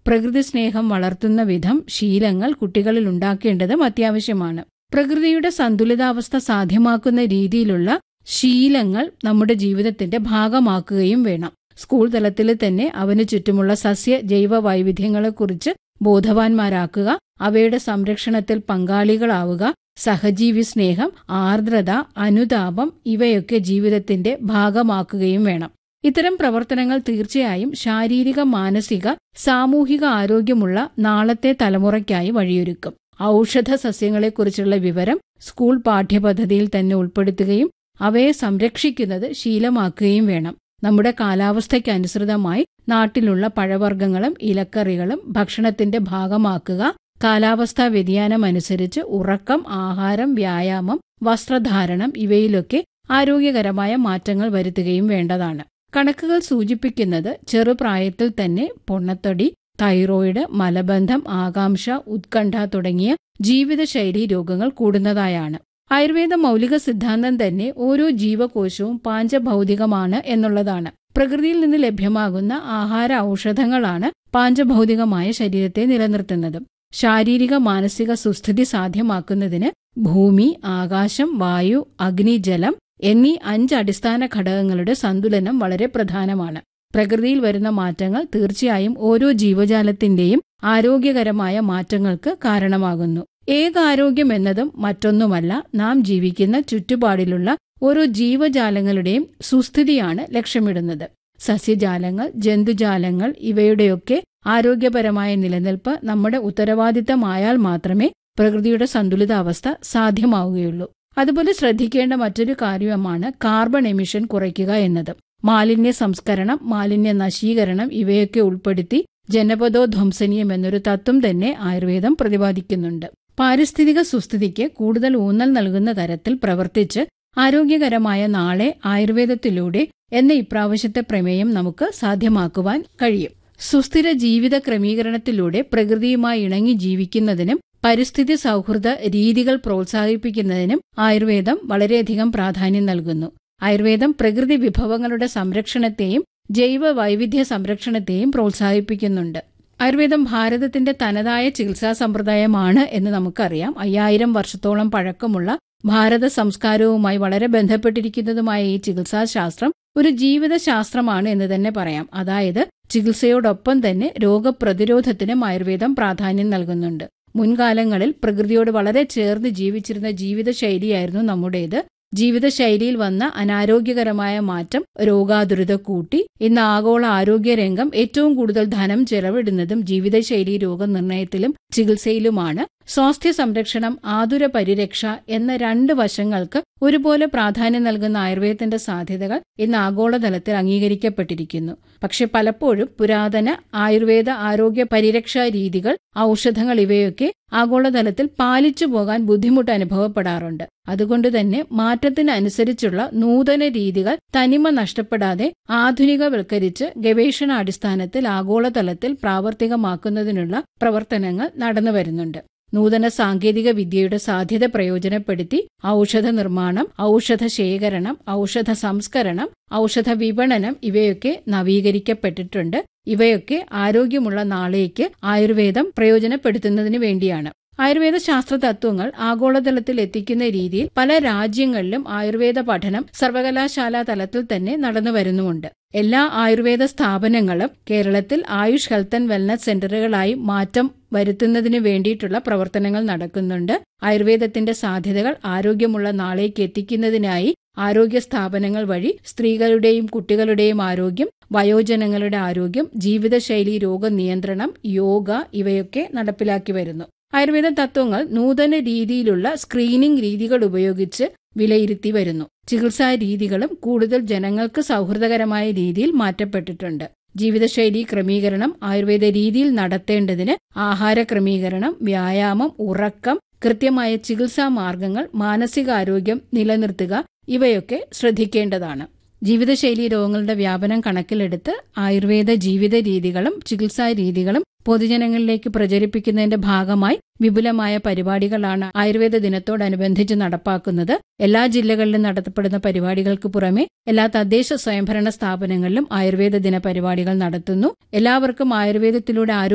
പ്രകൃതി സ്നേഹം വളർത്തുന്ന വിധം ശീലങ്ങൾ കുട്ടികളിൽ ഉണ്ടാക്കേണ്ടതും അത്യാവശ്യമാണ് പ്രകൃതിയുടെ സന്തുലിതാവസ്ഥ സാധ്യമാക്കുന്ന രീതിയിലുള്ള ശീലങ്ങൾ നമ്മുടെ ജീവിതത്തിന്റെ ഭാഗമാക്കുകയും വേണം സ്കൂൾ തലത്തിൽ തന്നെ അവന് ചുറ്റുമുള്ള സസ്യ ജൈവ വൈവിധ്യങ്ങളെക്കുറിച്ച് ബോധവാന്മാരാക്കുക അവയുടെ സംരക്ഷണത്തിൽ പങ്കാളികളാവുക സഹജീവി സ്നേഹം ആർദ്രത അനുതാപം ഇവയൊക്കെ ജീവിതത്തിന്റെ ഭാഗമാക്കുകയും വേണം ഇത്തരം പ്രവർത്തനങ്ങൾ തീർച്ചയായും ശാരീരിക മാനസിക സാമൂഹിക ആരോഗ്യമുള്ള നാളത്തെ തലമുറയ്ക്കായി വഴിയൊരുക്കും ഔഷധ സസ്യങ്ങളെക്കുറിച്ചുള്ള വിവരം സ്കൂൾ പാഠ്യപദ്ധതിയിൽ തന്നെ ഉൾപ്പെടുത്തുകയും അവയെ സംരക്ഷിക്കുന്നത് ശീലമാക്കുകയും വേണം നമ്മുടെ കാലാവസ്ഥയ്ക്കനുസൃതമായി നാട്ടിലുള്ള പഴവർഗ്ഗങ്ങളും ഇലക്കറികളും ഭക്ഷണത്തിന്റെ ഭാഗമാക്കുക കാലാവസ്ഥാ വ്യതിയാനം അനുസരിച്ച് ഉറക്കം ആഹാരം വ്യായാമം വസ്ത്രധാരണം ഇവയിലൊക്കെ ആരോഗ്യകരമായ മാറ്റങ്ങൾ വരുത്തുകയും വേണ്ടതാണ് കണക്കുകൾ സൂചിപ്പിക്കുന്നത് ചെറുപ്രായത്തിൽ തന്നെ പൊണ്ണത്തൊടി തൈറോയിഡ് മലബന്ധം ആകാംക്ഷ ഉത്കണ്ഠ തുടങ്ങിയ ജീവിതശൈലി രോഗങ്ങൾ കൂടുന്നതായാണ് ആയുർവേദ മൗലിക സിദ്ധാന്തം തന്നെ ഓരോ ജീവകോശവും പാഞ്ചഭൗതികമാണ് എന്നുള്ളതാണ് പ്രകൃതിയിൽ നിന്ന് ലഭ്യമാകുന്ന ആഹാര ഔഷധങ്ങളാണ് പാഞ്ചഭൗതികമായ ശരീരത്തെ നിലനിർത്തുന്നത് ശാരീരിക മാനസിക സുസ്ഥിതി സാധ്യമാക്കുന്നതിന് ഭൂമി ആകാശം വായു അഗ്നി ജലം എന്നീ അഞ്ച് അടിസ്ഥാന ഘടകങ്ങളുടെ സന്തുലനം വളരെ പ്രധാനമാണ് പ്രകൃതിയിൽ വരുന്ന മാറ്റങ്ങൾ തീർച്ചയായും ഓരോ ജീവജാലത്തിന്റെയും ആരോഗ്യകരമായ മാറ്റങ്ങൾക്ക് കാരണമാകുന്നു ഏകാരോഗ്യം എന്നതും മറ്റൊന്നുമല്ല നാം ജീവിക്കുന്ന ചുറ്റുപാടിലുള്ള ഓരോ ജീവജാലങ്ങളുടെയും സുസ്ഥിതിയാണ് ലക്ഷ്യമിടുന്നത് സസ്യജാലങ്ങൾ ജന്തുജാലങ്ങൾ ഇവയുടെയൊക്കെ ആരോഗ്യപരമായ നിലനിൽപ്പ് നമ്മുടെ ഉത്തരവാദിത്തമായാൽ മാത്രമേ പ്രകൃതിയുടെ സന്തുലിതാവസ്ഥ സാധ്യമാവുകയുള്ളൂ അതുപോലെ ശ്രദ്ധിക്കേണ്ട മറ്റൊരു കാര്യമാണ് കാർബൺ എമിഷൻ കുറയ്ക്കുക എന്നത് മാലിന്യ സംസ്കരണം മാലിന്യ നശീകരണം ഇവയൊക്കെ ഉൾപ്പെടുത്തി ജനപദോധ്വംസനീയം എന്നൊരു തത്വം തന്നെ ആയുർവേദം പ്രതിപാദിക്കുന്നുണ്ട് പാരിസ്ഥിതിക സുസ്ഥിതിക്ക് കൂടുതൽ ഊന്നൽ നൽകുന്ന തരത്തിൽ പ്രവർത്തിച്ച് ആരോഗ്യകരമായ നാളെ ആയുർവേദത്തിലൂടെ എന്ന ഇപ്രാവശ്യത്തെ പ്രമേയം നമുക്ക് സാധ്യമാക്കുവാൻ കഴിയും സുസ്ഥിര ജീവിത ക്രമീകരണത്തിലൂടെ പ്രകൃതിയുമായി ഇണങ്ങി ജീവിക്കുന്നതിനും പരിസ്ഥിതി സൗഹൃദ രീതികൾ പ്രോത്സാഹിപ്പിക്കുന്നതിനും ആയുർവേദം വളരെയധികം പ്രാധാന്യം നൽകുന്നു ആയുർവേദം പ്രകൃതി വിഭവങ്ങളുടെ സംരക്ഷണത്തെയും ജൈവ വൈവിധ്യ സംരക്ഷണത്തെയും പ്രോത്സാഹിപ്പിക്കുന്നുണ്ട് ആയുർവേദം ഭാരതത്തിന്റെ തനതായ ചികിത്സാ സമ്പ്രദായമാണ് എന്ന് നമുക്കറിയാം അയ്യായിരം വർഷത്തോളം പഴക്കമുള്ള ഭാരത സംസ്കാരവുമായി വളരെ ബന്ധപ്പെട്ടിരിക്കുന്നതുമായ ഈ ചികിത്സാശാസ്ത്രം ഒരു ജീവിതശാസ്ത്രമാണ് എന്ന് തന്നെ പറയാം അതായത് ചികിത്സയോടൊപ്പം തന്നെ രോഗപ്രതിരോധത്തിനും ആയുർവേദം പ്രാധാന്യം നൽകുന്നുണ്ട് മുൻകാലങ്ങളിൽ പ്രകൃതിയോട് വളരെ ചേർന്ന് ജീവിച്ചിരുന്ന ജീവിതശൈലിയായിരുന്നു നമ്മുടേത് ജീവിതശൈലിയിൽ വന്ന അനാരോഗ്യകരമായ മാറ്റം രോഗാതുരത കൂട്ടി ഇന്ന് ആഗോള ആരോഗ്യ രംഗം ഏറ്റവും കൂടുതൽ ധനം ചെലവിടുന്നതും ജീവിതശൈലി രോഗനിർണയത്തിലും ചികിത്സയിലുമാണ് സ്വാസ്ഥ്യ സംരക്ഷണം ആതുര പരിരക്ഷ എന്ന രണ്ട് വശങ്ങൾക്ക് ഒരുപോലെ പ്രാധാന്യം നൽകുന്ന ആയുർവേദത്തിന്റെ സാധ്യതകൾ ഇന്ന് ആഗോളതലത്തിൽ അംഗീകരിക്കപ്പെട്ടിരിക്കുന്നു പക്ഷെ പലപ്പോഴും പുരാതന ആയുർവേദ ആരോഗ്യ പരിരക്ഷാ രീതികൾ ഔഷധങ്ങൾ ഇവയൊക്കെ ആഗോളതലത്തിൽ പാലിച്ചു പോകാൻ ബുദ്ധിമുട്ട് അനുഭവപ്പെടാറുണ്ട് അതുകൊണ്ട് തന്നെ മാറ്റത്തിനനുസരിച്ചുള്ള നൂതന രീതികൾ തനിമ നഷ്ടപ്പെടാതെ ആധുനികവൽക്കരിച്ച് ഗവേഷണാടിസ്ഥാനത്തിൽ ആഗോളതലത്തിൽ പ്രാവർത്തികമാക്കുന്നതിനുള്ള പ്രവർത്തനങ്ങൾ നടന്നു വരുന്നുണ്ട് നൂതന സാങ്കേതിക വിദ്യയുടെ സാധ്യത പ്രയോജനപ്പെടുത്തി ഔഷധ നിർമ്മാണം ഔഷധ ശേഖരണം ഔഷധ സംസ്കരണം ഔഷധ വിപണനം ഇവയൊക്കെ നവീകരിക്കപ്പെട്ടിട്ടുണ്ട് ഇവയൊക്കെ ആരോഗ്യമുള്ള നാളേക്ക് ആയുർവേദം പ്രയോജനപ്പെടുത്തുന്നതിന് വേണ്ടിയാണ് ആയുർവേദ ശാസ്ത്ര തത്വങ്ങൾ ആഗോളതലത്തിൽ എത്തിക്കുന്ന രീതിയിൽ പല രാജ്യങ്ങളിലും ആയുർവേദ പഠനം സർവകലാശാലാ തലത്തിൽ തന്നെ നടന്നു വരുന്നുമുണ്ട് എല്ലാ ആയുർവേദ സ്ഥാപനങ്ങളും കേരളത്തിൽ ആയുഷ് ഹെൽത്ത് ആൻഡ് വെൽനസ് സെന്ററുകളായി മാറ്റം വരുത്തുന്നതിന് വേണ്ടിയിട്ടുള്ള പ്രവർത്തനങ്ങൾ നടക്കുന്നുണ്ട് ആയുർവേദത്തിന്റെ സാധ്യതകൾ ആരോഗ്യമുള്ള നാളേക്ക് എത്തിക്കുന്നതിനായി ആരോഗ്യ സ്ഥാപനങ്ങൾ വഴി സ്ത്രീകളുടെയും കുട്ടികളുടെയും ആരോഗ്യം വയോജനങ്ങളുടെ ആരോഗ്യം ജീവിതശൈലി രോഗനിയന്ത്രണം യോഗ ഇവയൊക്കെ നടപ്പിലാക്കി വരുന്നു ആയുർവേദ തത്വങ്ങൾ നൂതന രീതിയിലുള്ള സ്ക്രീനിംഗ് രീതികൾ ഉപയോഗിച്ച് വിലയിരുത്തി വരുന്നു ചികിത്സാ രീതികളും കൂടുതൽ ജനങ്ങൾക്ക് സൗഹൃദകരമായ രീതിയിൽ മാറ്റപ്പെട്ടിട്ടുണ്ട് ജീവിതശൈലി ക്രമീകരണം ആയുർവേദ രീതിയിൽ നടത്തേണ്ടതിന് ആഹാര ക്രമീകരണം വ്യായാമം ഉറക്കം കൃത്യമായ ചികിത്സാ മാർഗങ്ങൾ മാനസികാരോഗ്യം നിലനിർത്തുക ഇവയൊക്കെ ശ്രദ്ധിക്കേണ്ടതാണ് ജീവിതശൈലി രോഗങ്ങളുടെ വ്യാപനം കണക്കിലെടുത്ത് ആയുർവേദ ജീവിത രീതികളും ചികിത്സാ രീതികളും പൊതുജനങ്ങളിലേക്ക് പ്രചരിപ്പിക്കുന്നതിന്റെ ഭാഗമായി വിപുലമായ പരിപാടികളാണ് ആയുർവേദ ദിനത്തോടനുബന്ധിച്ച് നടപ്പാക്കുന്നത് എല്ലാ ജില്ലകളിലും നടത്തപ്പെടുന്ന പരിപാടികൾക്ക് പുറമെ എല്ലാ തദ്ദേശ സ്വയംഭരണ സ്ഥാപനങ്ങളിലും ആയുർവേദ ദിന പരിപാടികൾ നടത്തുന്നു എല്ലാവർക്കും ആയുർവേദത്തിലൂടെ ആരോഗ്യ